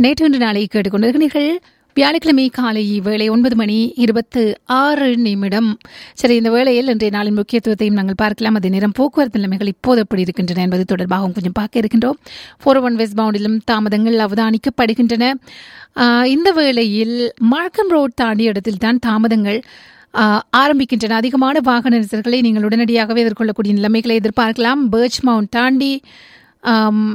நேற்று நாளை கேட்டுக்கொண்டிருக்கிறீர்கள் வியாழக்கிழமை காலை வேளை ஒன்பது மணி இருபத்து ஆறு நிமிடம் சரி இந்த வேளையில் இன்றைய நாளின் முக்கியத்துவத்தையும் நாங்கள் பார்க்கலாம் அதே நேரம் போக்குவரத்து நிலைமைகள் இப்போது எப்படி இருக்கின்றன என்பது தொடர்பாகவும் கொஞ்சம் பார்க்க இருக்கின்றோம் ஃபோர் ஒன் வெஸ்ட் பவுண்டிலும் தாமதங்கள் அவதானிக்கப்படுகின்றன ஆஹ் இந்த வேளையில் மார்க்கம் ரோட் தாண்டிய இடத்தில் தான் தாமதங்கள் ஆஹ் ஆரம்பிக்கின்றன அதிகமான வாகன நெரிசல்களை நீங்கள் உடனடியாகவே எதிர்கொள்ளக்கூடிய நிலைமைகளை எதிர்பார்க்கலாம் பர்ச் மவுண்ட் தாண்டி ஆம்,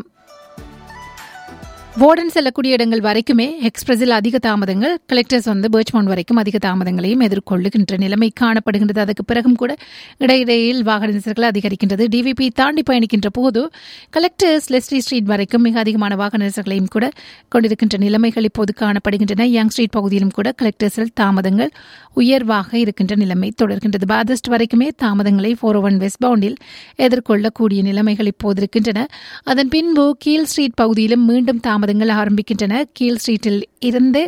வார்டன் செல்லக்கூடிய இடங்கள் வரைக்குமே எக்ஸ்பிரஸில் அதிக தாமதங்கள் கலெக்டர்ஸ் வந்து பர்ச்மவுண்ட் வரைக்கும் அதிக தாமதங்களையும் எதிர்கொள்ளுகின்ற நிலைமை காணப்படுகின்றது அதுக்கு பிறகும் கூட இடையிடையில் வாகன நெரிசல்கள் அதிகரிக்கின்றது டிவிபி தாண்டி பயணிக்கின்ற போது கலெக்டர்ஸ் லெஸ்ட்ரி ஸ்ட்ரீட் வரைக்கும் மிக அதிகமான வாகன நெரிசல்களையும் கூட கொண்டிருக்கின்ற நிலைமைகள் இப்போது காணப்படுகின்றன யங் ஸ்ட்ரீட் பகுதியிலும் கூட கலெக்டர்ஸில் தாமதங்கள் உயர்வாக இருக்கின்ற நிலைமை தொடர்கின்றது பாதஸ்ட் வரைக்குமே தாமதங்களை ஃபோர் ஒன் வெஸ்ட் பவுண்டில் எதிர்கொள்ளக்கூடிய நிலைமைகள் இப்போது இருக்கின்றன அதன் பின்பு கீழ் ஸ்ட்ரீட் பகுதியிலும் மீண்டும் தாமதங்கள் ஆரம்பிக்கின்றன கீழ் ஸ்ட்ரீட்டில் இருந்து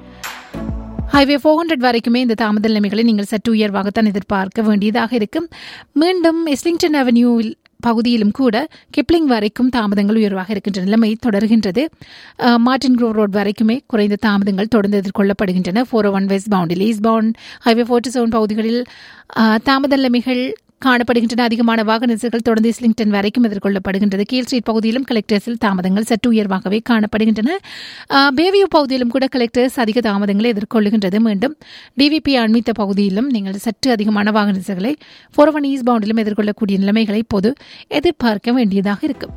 ஹைவே ஃபோர் ஹண்ட்ரட் வரைக்குமே இந்த தாமத நிலைமைகளை நீங்கள் சற்று உயர்வாகத்தான் எதிர்பார்க்க வேண்டியதாக இருக்கும் மீண்டும் இஸ்லிங்டன் அவென்யூவில் பகுதியிலும் கூட கிப்ளிங் வரைக்கும் தாமதங்கள் உயர்வாக இருக்கின்ற நிலைமை தொடர்கின்றது அஹ், மார்டின் க்ரோவ் ரோட் வரைக்குமே குறைந்த தாமதங்கள் தொடர்ந்து எதிர்கொள்ளப்படுகின்றன ஃபோர் ஒன் வெஸ்ட் பவுண்டில் east bound highway forty seven பகுதிகளில் அஹ், தாமத நிலைமைகள் காணப்படுகின்றன அதிகமான வாகன நெரிசல்கள் தொடர்ந்து இஸ்லிங்டன் வரைக்கும் எதிர்கொள்ளப்படுகின்றது கீழ் ஸ்ட்ரீட் பகுதியிலும் கலெக்டர்ஸில் தாமதங்கள் சற்று உயர்வாகவே காணப்படுகின்றன ஆஹ், பேவியூ பகுதியிலும் கூட கலெக்டர்ஸ் அதிக தாமதங்களை எதிர்கொள்ளுகின்றது மீண்டும் டிவிபி அண்மித்த பகுதியிலும் நீங்கள் சற்று அதிகமான வாகன நெரிசல்களை ஃபோர் ஒன் ஈஸ்ட் பவுண்டிலும் எதிர்கொள்ளக்கூடிய நிலைமைகளை இப்போது எதிர்பார்க்க வேண்டியதாக இருக்கும்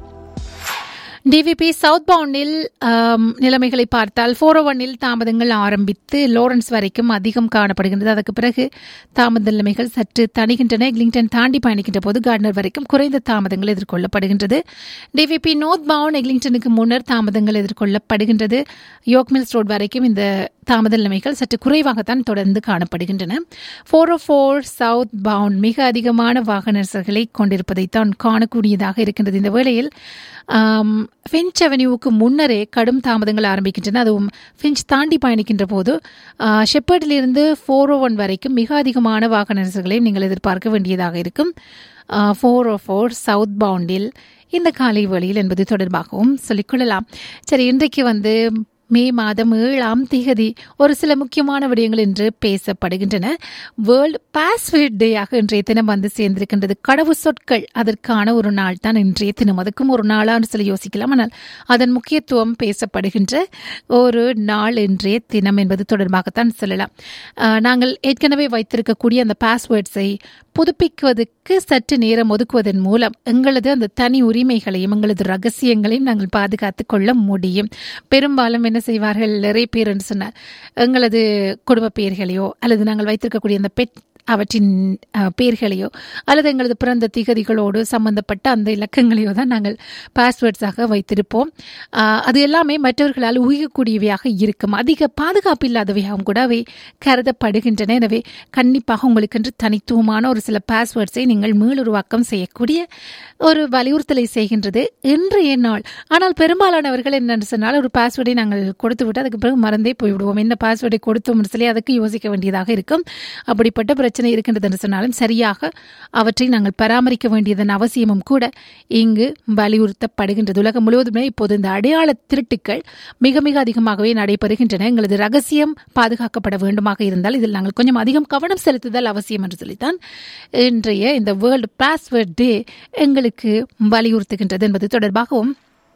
டிவிபி சவுத் பவுண்டில் ஆம், நிலைமைகளை பார்த்தால் ஃபோர் ஒன்னில் தாமதங்கள் ஆரம்பித்து லோரன்ஸ் வரைக்கும் அதிகம் காணப்படுகின்றது அதற்கு பிறகு தாமத நிலைமைகள் சற்று தணிகின்றன எக்லிங்டன் தாண்டி பயணிக்கின்ற போது கார்டனர் வரைக்கும் குறைந்த தாமதங்கள் எதிர்கொள்ளப்படுகின்றது டிவிபி நோர்த் பவுண்ட் எக்லிங்டனுக்கு முன்னர் தாமதங்கள் எதிர்கொள்ளப்படுகின்றது யோக்மில்ஸ் ரோட் வரைக்கும் இந்த தாமத நிலைமைகள் சற்று குறைவாகத்தான் தொடர்ந்து காணப்படுகின்றன four O four south bound மிக அதிகமான வாகன நெரிசல்களை கொண்டிருப்பதைத்தான் காணக்கூடியதாக இருக்கின்றது இந்த வேளையில் ஆம், ஃபின்ச் அவென்யூவுக்கு முன்னரே கடும் தாமதங்கள் ஆரம்பிக்கின்றன அதுவும் ஃபின்ச் தாண்டி பயணிக்கின்ற போது ஆ, ஷெப்பர்டிலிருந்து ஃபோர் ஓ ஒன் வரைக்கும் மிக அதிகமான வாகன நெரிசல்களையும் நீங்கள் எதிர்பார்க்க வேண்டியதாக இருக்கும் ஃபோர் ஓ ஃபோர் சவுத் பவுண்டில் இந்த காலை வழியில் என்பது தொடர்பாகவும் சொல்லிக்கொள்ளலாம் சரி இன்றைக்கு வந்து மே மாதம் ஏழாம் திகதி ஒரு சில முக்கியமான விடயங்கள் என்று பேசப்படுகின்றன வேர்ல்ட் பாஸ்வேர்ட் டேயாக இன்றைய தினம் வந்து சேர்ந்திருக்கின்றது கடவு சொற்கள் அதற்கான ஒரு நாள் தான் இன்றைய தினம் அதுக்கும் ஒரு நாளான்னு சொல்லி யோசிக்கலாம் ஆனால் அதன் முக்கியத்துவம் பேசப்படுகின்ற ஒரு நாள் இன்றைய தினம் என்பது தொடர்பாகத்தான் சொல்லலாம் ஆஹ், நாங்கள் ஏற்கனவே வைத்திருக்கக்கூடிய அந்த பாஸ்வேர்ட்ஸை புதுப்பிக்குவதற்கு சற்று நேரம் ஒதுக்குவதன் மூலம் எங்களது அந்த தனி உரிமைகளையும் எங்களது ரகசியங்களையும் நாங்கள் பாதுகாத்துக் கொள்ள முடியும் பெரும்பாலும் என்ன செய்வார்கள் நிறைய பேர் என்று சொன்னார் எங்களது குடும்ப பெயர்களையோ அல்லது நாங்கள் வைத்திருக்கக்கூடிய அந்த பெட் அவற்றின் அஹ், பெயர்களையோ அல்லது எங்களது பிறந்த திகதிகளோடு சம்பந்தப்பட்ட அந்த இலக்கங்களையோ தான் நாங்கள் பாஸ்வேர்ட்ஸாக வைத்திருப்போம் ஆஹ், அது எல்லாமே மற்றவர்களால் ஊகிக்கக்கூடியவையாக இருக்கும் அதிக பாதுகாப்பு இல்லாதவையாகவும் கூட அவை கருதப்படுகின்றன எனவே கண்டிப்பாக உங்களுக்கென்று தனித்துவமான ஒரு சில பாஸ்வேர்ட்ஸை நீங்கள் மீளுருவாக்கம் செய்யக்கூடிய ஒரு வலியுறுத்தலை செய்கின்றது இன்றைய நாள் ஆனால் பெரும்பாலானவர்கள் என்னென்னு சொன்னால் ஒரு பாஸ்வேர்டை நாங்கள் கொடுத்து விட்டு அதுக்கு பிறகு மறந்தே போய்விடுவோம் எந்த பாஸ்வேர்டை கொடுத்தோம்னு சொல்லி அதுக்கு யோசிக்க வேண்டியதாக இருக்கும் அப்படிப்பட்ட பிரச்சனை இருக்கின்றது என்று சொன்னாலும் சரியாக அவற்றை நாங்கள் பராமரிக்க வேண்டியதன் அவசியமும் கூட இங்கு வலியுறுத்தப்படுகின்றது உலகம் முழுவதுமே இப்போது இந்த அடையாள திருட்டுக்கள் மிக மிக அதிகமாகவே நடைபெறுகின்றன எங்களது ரகசியம் பாதுகாக்கப்பட வேண்டுமாக இருந்தால் இதில் நாங்கள் கொஞ்சம் அதிகம் கவனம் செலுத்துதல் அவசியம் என்று சொல்லித்தான் இன்றைய இந்த வேர்ல்டு பாஸ்வேர்ட் டே எங்களுக்கு வலியுறுத்துகின்றது என்பது தொடர்பாகவும்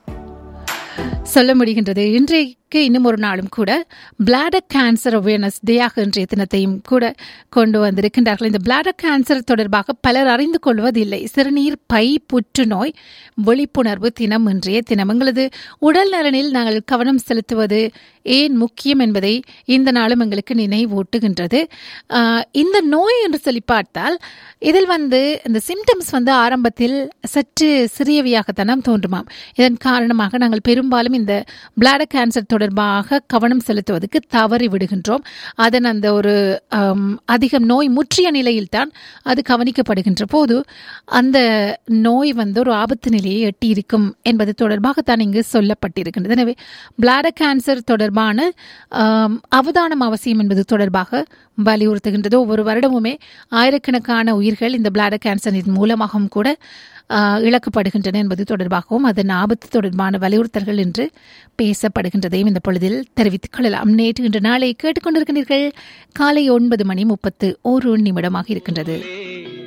சொல்ல முடிகின்றது இன்றைக்கு இன்னும் ஒரு நாளும் கூட பிளாடர் கேன்சர் அவேர்னஸ் டேயாக இன்றைய தினத்தையும் கூட கொண்டு வந்திருக்கின்றார்கள் இந்த பிளாடர் கேன்சர் தொடர்பாக பலர் அறிந்து கொள்வதில்லை சிறுநீர் பை புற்றுநோய் விழிப்புணர்வு தினம் இன்றைய தினம் எங்களது உடல் நலனில் நாங்கள் கவனம் செலுத்துவது ஏன் முக்கியம் என்பதை இந்த நாளும் எங்களுக்கு நினைவூட்டுகின்றது ஆஹ், இந்த நோய் என்று சொல்லி பார்த்தால் இதில் வந்து இந்த சிம்டம்ஸ் வந்து ஆரம்பத்தில் சற்று சிறியவையாகத்தான் தோன்றுமாம் இதன் காரணமாக நாங்கள் பெரும்பாலும் இந்த பிளாடர் கேன்சர் தொடர்பாக கவனம் செலுத்துவதற்கு தவறி விடுகின்றோம் அதன் அந்த ஒரு ஆம், அதிகம் நோய் முற்றிய நிலையில்தான் அது கவனிக்கப்படுகின்ற போது அந்த நோய் வந்து ஒரு ஆபத்து நிலையை எட்டியிருக்கும் என்பது தொடர்பாகத்தான் இங்கு சொல்லப்பட்டிருக்கின்றது எனவே பிளாடர் கேன்சர் தொடர்பான ஆம், அவதானம் அவசியம் என்பது தொடர்பாக வலியுறுத்துகின்றது ஒவ்வொரு வருடமுமே ஆயிரக்கணக்கான உயிர்கள் இந்த பிளாடர் கேன்சரின் மூலமாகவும் கூட ஆஹ், இழக்கப்படுகின்றன என்பது தொடர்பாகவும் அதன் ஆபத்து தொடர்பான வலியுறுத்தல்கள் என்று பேசப்படுகின்றதையும் இந்த பொழுதில் தெரிவித்துக் கொள்ளலாம் நேற்று இன்று நாளை கேட்டுக்கொண்டிருக்கிறீர்கள் காலை ஒன்பது மணி முப்பத்து ஒரு நிமிடமாக இருக்கின்றது